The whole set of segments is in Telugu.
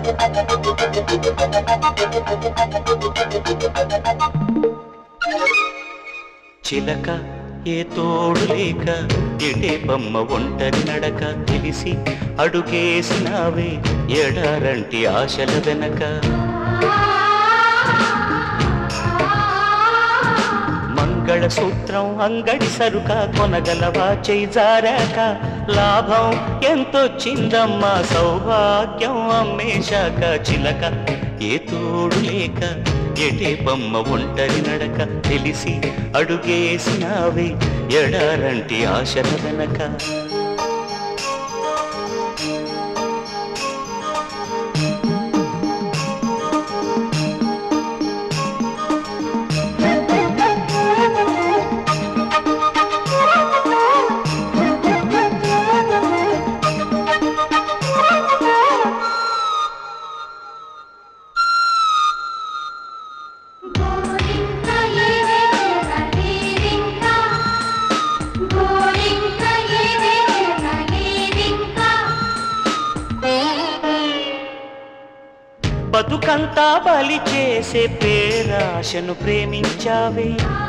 చిలక ఏ తోడు లేక ఎటే బొమ్మ ఒంటరి నడక తెలిసి అడుగేసినావే ఎడారంటి ఆశల వెనక మంగళసూత్రం అంగడి సరుక కొనగలవా చేయి జారాక లాభం ఎంతొచ్చిందమ్మా సౌభాగ్యం అమ్మేశాక చిలక ఏ తోడు లేక ఎటే బొమ్మ ఒంటరి నడక తెలిసి అడుగేసినావే ఎడారంటి ఆశల వెనక గోరింక ఏదే కలేరింక గోరింక ఏదే కలేరింక బతుకంతా బలి చేసే పేరాశను ప్రేమించావే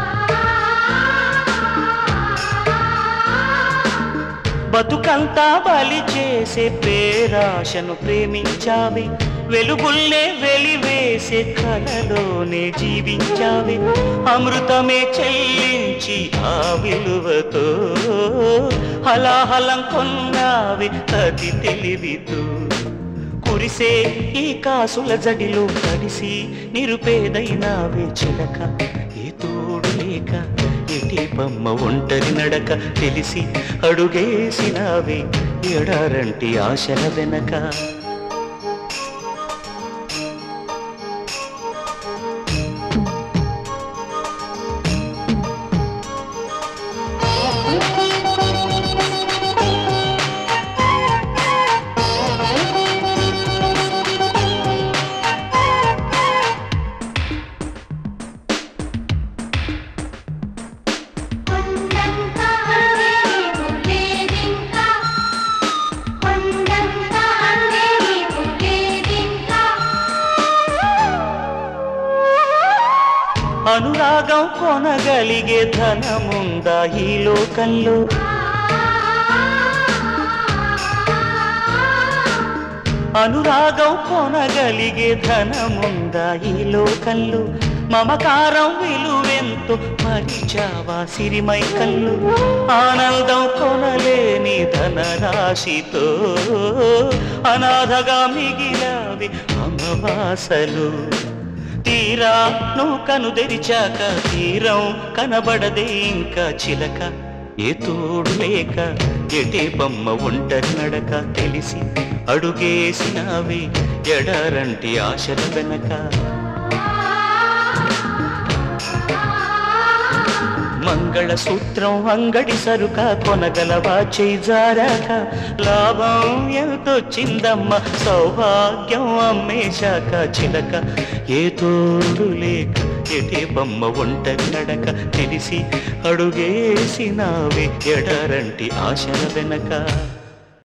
బతుకంతా బలి చేసే పేరాశను ప్రేమించావే వెలుగుల్లే వెలివేసే కలలోనే జీవించావే అమృతమే చెల్లించి ఆ విలువతో హలాహలం కొన్నావే అతి తెలివితో కురిసే ఈ కాసుల జడిలో తడిసి నిరుపేదైనావే చిలక ఏ తోడు లేక ఎటి బొమ్మ ఒంటరి నడక తెలిసి అడుగేసినావే ఎడారంటి ఆశల వెనక కొండంత అందేవు లేదింక కొండంత అందేవు లేదింక అనురాగం కొనగలిగే ధనముందా ఈ లోకంలో అనురాగం కొనగలిగే ధనముందా ఈ లోకంలో మమకారం విలువెంతో మరిచావా సిరిమై కళ్ళు ఆనందం కొనలేని ధనరాశితో అనాథగా మిగిలావి అమవాసలు తీరా నువ్వు కను తెరిచాక తీరం కనబడదే ఇంకా చిలక ఏ తోడు లేక ఎటే బొమ్మ ఒంటరి నడక తెలిసి అడుగేసినావే ఎడారంటి ఆశల వెనక మంగళసూత్రం అంగడి సరుక కొనగలవా చేయి జారాక లాభం ఎంతొచ్చిందమ్మ సౌభాగ్యం అమ్మేశాక చిలక ఏ తోడు లేక ఎటే బొమ్మ ఒంటరి నడక తెలిసి అడుగేసినావే ఎడారంటి ఆశల వెనక